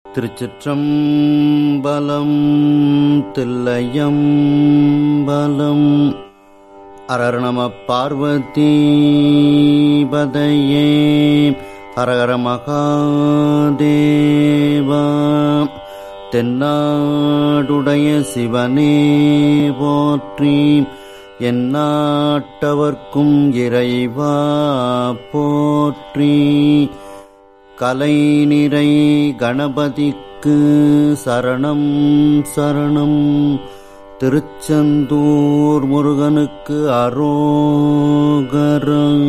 திருச்சிற்றம்பலம் Thillaiambalam error நம பார்வதி பதையே ஹரஹர மகாதேவா தென்னாடுடைய சிவனே போற்றி எந்நாட்டவர்க்கும் இறைவா போற்றி கலை நிறை கணபதிக்கு சரணம் சரணம் திருச்செந்தூர் முருகனுக்கு அரோகரம்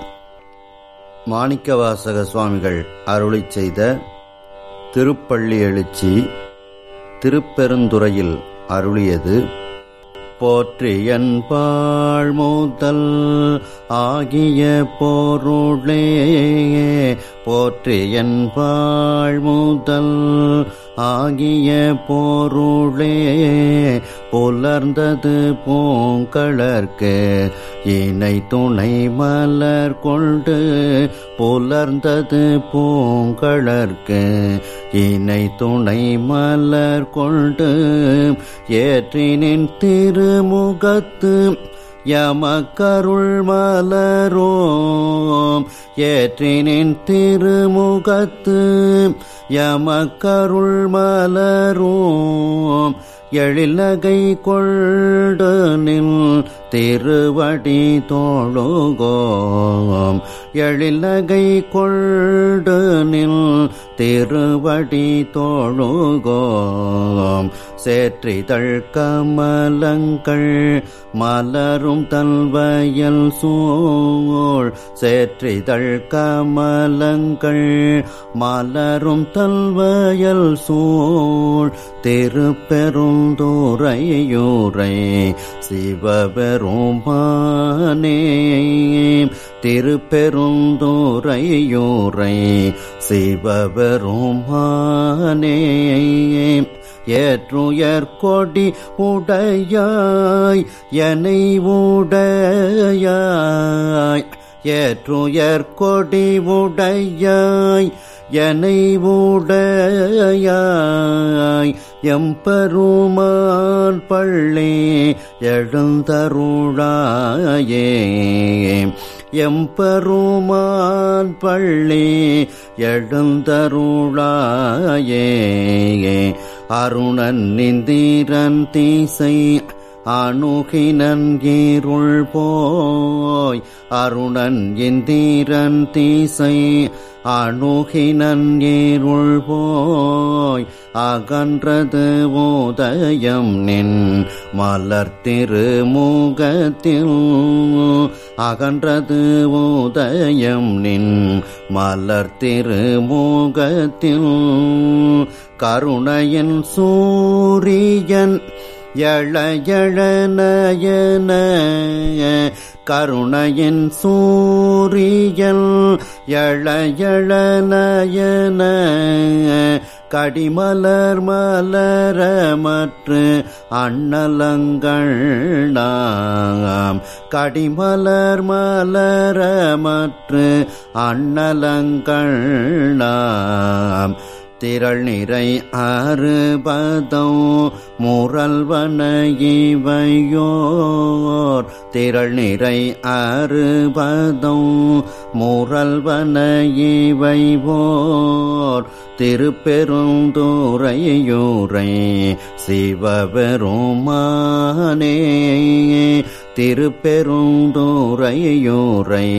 மாணிக்கவாசக சுவாமிகள் அருளிச் செய்த திருப்பள்ளி எழுச்சி திருப்பெருந்துறையில் அருளியது போற்றி என்பாள் மூதல் ஆகிய பொருளே போற்றி என்பாள் மூதல் ஆகிய பொருளே புலர்ந்தது பூங்கழற்கு இணை துணை மலர் கொண்டு புலர்ந்தது பூங்கழற்கு இணை துணை மலர் கொண்டு ஏற்றினின் திருமுகத்து யமக்கருள் மலரோம் ஏற்றினின் திருமுகத்து யமக்கருள் மலரோம் எழிலகை கொண்டு நின் திருவடி தோழுகோம் எழிலகை கொண்டு நின் திருவடி தோழுகோம் சேற்றிதழ் கமலங்கள் மலரும் தல்வயல் சூழ் சேற்றிதழ் கமலங்கள் மலரும் தல்வயல் சூழ் திருப்பெருந்துறையூரை சிவபெருமானே திருப்பெருந்துறையூரை சிவபெருமானே ஏற்றுயர் கொடி உடையாய் எனை உடையாய் ஏற்றுயர் கொடி உடையாய் எனை உடையாய் எம்பெருமான் பள்ளி எழுந்தருளாயே எம்பெருமான் பள்ளி எழுந்தருளாயே அருணன் நிந்திரன் தீசை அணுகினன் இருள் போய் அருணன் இந்திரன் தீசை அணுகினன் இருள் போய் அகன்றது உதயம் நின் மலர் திருமுகத்தில் அகன்றது உதயம் நின் மலர் திருமுகத்தில் கருணையின் சூரியன் எழயழநயன கருணையின் சூரியன் எழயழநயன கடிமலர் மலரமற்று அண்ணலங்கள் நாம் கடிமலர் மலரமற்று அண்ணலங்கள் நாம் திரள் நிறை அறுபதம் முரல்வன இவையோர் திரள் நிறை அறுபதம் முரல்வன இவைவோர் திருப்பெருந்துறையூரை சிவபெருமானே திருப்பெருந்துறையூரை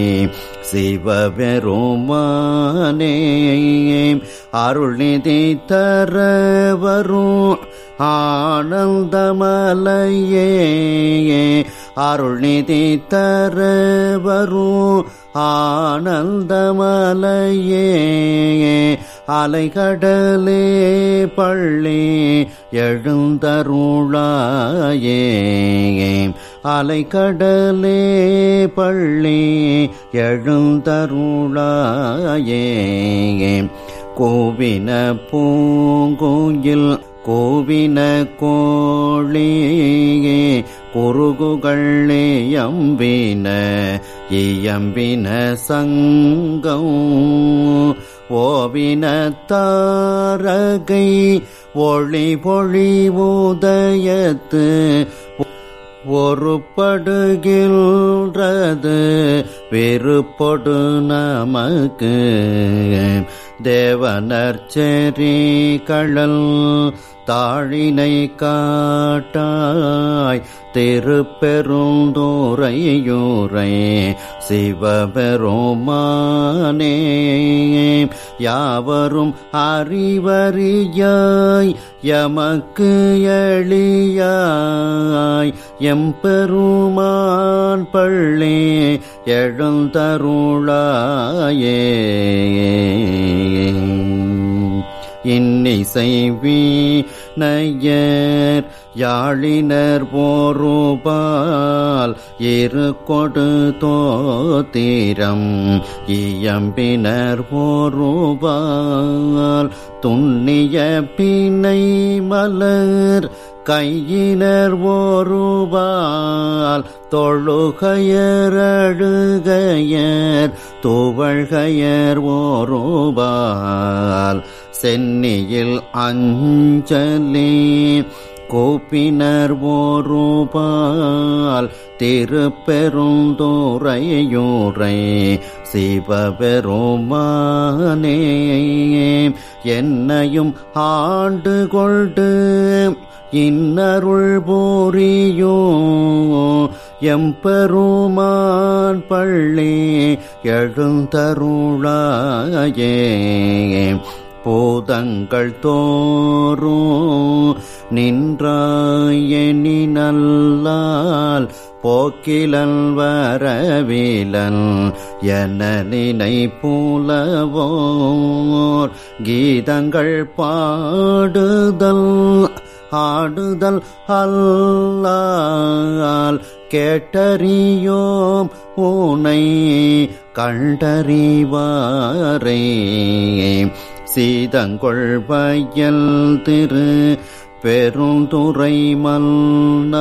சிவபெருமானே அருள்நிதி தர வரும் ஆனந்தமலையே அருள்நிதி தர வரும் ஆனந்தமலையே அலைகடலே பள்ளி எழுந்தருளாயே அலைகடலே பள்ளி எழுந்தருளாயே கோவின பூங்குயில் கோவின கோழியே குறுகுகளே எம்பின இயம்பின சங்கம் ஓவினத்தாரகை ஒளி பொழி உதயத்து ஒருப்படுகின்றது வெறுப்பொடு நமக்கு தேவனர் செறி கழல் தாழினை காட்டாய் திருப்பெருந்தோரையூரை சிவபெருமானே யாவரும் அறிவறியாய் எமக்கு எளியாய் எம்பெருமான் பள்ளி எழுந்தருளாயே இன்னிசைவி நையர் யாழினர் போருபால் இரு கொடு தோத்திரம் இயம்பினர் போருபால் துண்ணிய பிணை மலர் கையினர் ஒருபால் தொழுகையர் அழுகையர் துவழ்கையர் ஒருபால் சென்னியில் அஞ்சலி கோப்பினர் ஓருபால் திருப்பெருந்தோரையூரை சிவபெருமானே என்னையும் ஆண்டு கொண்டு இன்னருள் போரியோ எம்பெருமான் பள்ளி எழுந்தருளாயே பூதங்கள் தோறும் நின்றாயனி நல்லால் போக்கிலன் வரவிலன் என நினை புலவோர் கீதங்கள் பாடுதல் ஆடுதல் அல்லால் கேட்டறியோம் ஊனை கண்டறிவாரே சீதங்கொள் வயல் திரு பெருந்துறை மன்னா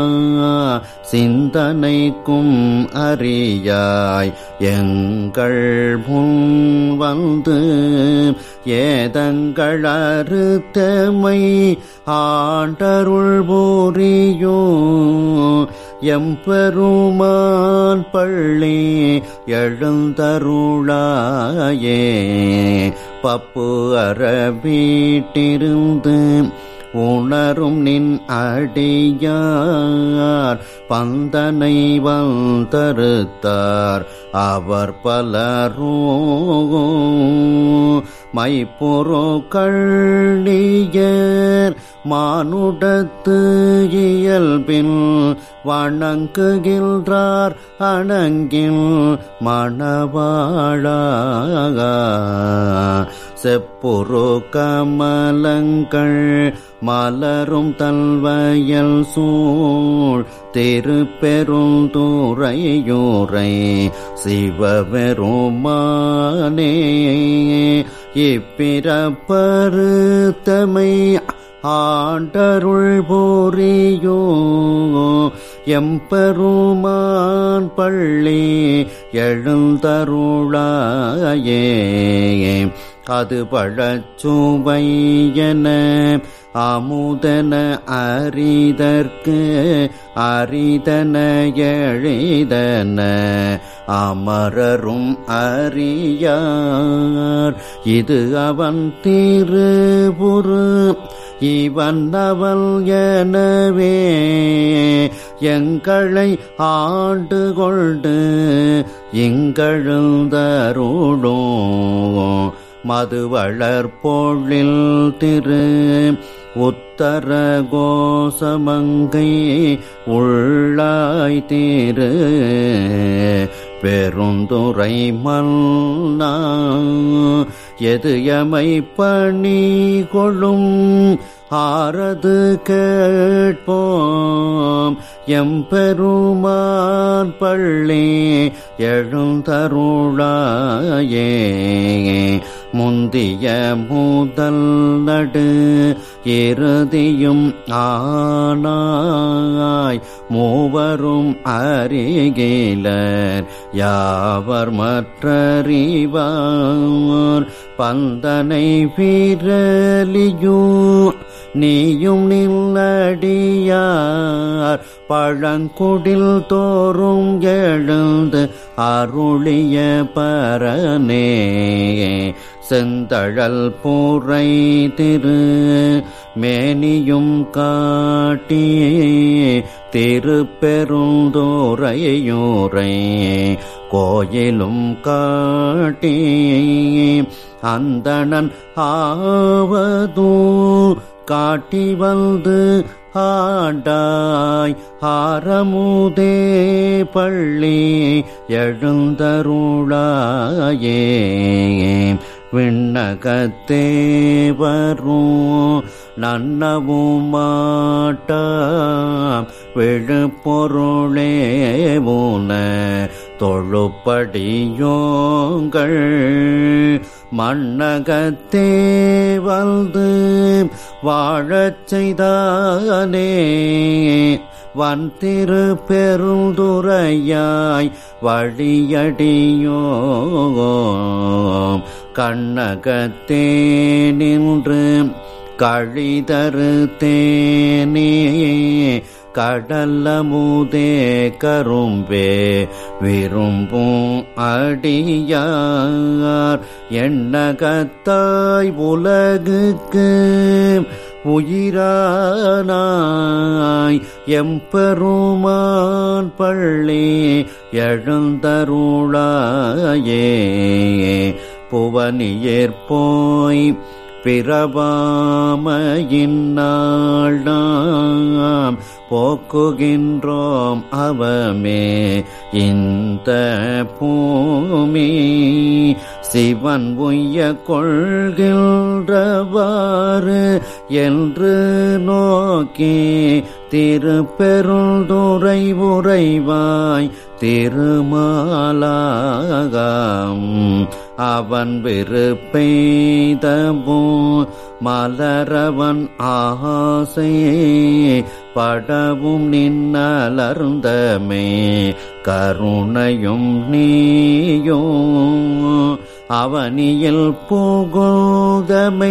சிந்தனைக்கும் அறியாய் எங்கள் முன் வந்து ஏதங்கள் அறுத்தமை ஆண்டருள் போரியோ எம்பெருமான் பள்ளி எழுந்தருளாயே பப்பு அற வீட்டிருந்து உணரும் நின் அடியார் பந்தனை வந்தறுத்தார் அவர் பலரோ மைப்பொரு கள்ளியர் மானுடத்து இயல்பில் வணங்குகின்றார் அணங்கில் மணவாழா செப்புரு கமலங்கள் மலரும் தல்வயல் சூழ் திருப்பெருந்துறையூரை சிவபெருமானே இப்பிறப்பருத்தமை ஆண்டருள் போரியோ எம்பெருமான் பள்ளி எழுந்தருளாயே அது பழச்சுவையன அமுதன அரிதற்கு அரிதன எழிதன அமரரும் அறியார் இது அவன் திருபுரு இவன் அவள் எனவே எங்களை ஆண்டு கொண்டு இங்கழுந்தருளோ மது வளர்பொழில் திரு உத்தர கோசமங்கை உள்ளாய் திரு பெருந்துரை மன்னா எது எமை பணி கொள்ளும் ஆரது கேட்போம் எம்பெருமான் பள்ளி எழுந்தருளாயே முந்திய முதல் நடு இறுதியும் ஆனாய் மூவரும் அருகிலர் யாவர் மற்றறிவார் பந்தனை விரலியோ நீயும் நில்லடியார் பழங்குடில் தோறும் எழுந்து அருளிய பரனே செந்தழல் பூரை திரு மேனியும் காட்டி திருப்பெருந்தோரையூரை கோயிலும் காட்டி அந்தணன் ஆவதூ காட்டி வந்து ஆண்டாய் ஆரமுதே பள்ளி எழுந்தருளாயே விண்ணகத்தே வரும் நன்னவும் மாட்டாம் விழுப்பொருளே ஊன தொழுப்படியோங்கள் மண்ணகத்தே வந்து வாழச் செய்தானே வன் திரு பெருந்துரையாய் வழியடியோ கண்ணகத்தே நின்று கழிதரு தேனே கடல்லமுதே கரும்பே விரும்பும் அடியார் எண்ணகத்தாய் உலகுக்கு உயிரானாய் எம்பெருமான் பள்ளி எழுந்தருளாயே புவனியேற்போய் பிறவாமையின் நாள் நாம் போக்குகின்றோம் அவமே இந்த பூமி சிவன் உய்ய கொள்கின்றவாறு என்று நோக்கி திருப்பெருந்துரை உறைவாய் திருமாலாகம் அவன் விருப்பெய்தவோ மலரவன் ஆசை படவும் நின்னலர்ந்தமே கருணையும் நீயோ அவனியில் புகுதமை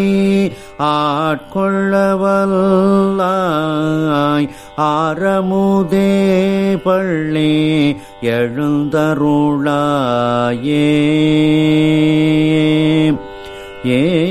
ஆட்கொள்ளவல்லாய் ஆரமுதே பள்ளி எழுந்தருளாயே ஏ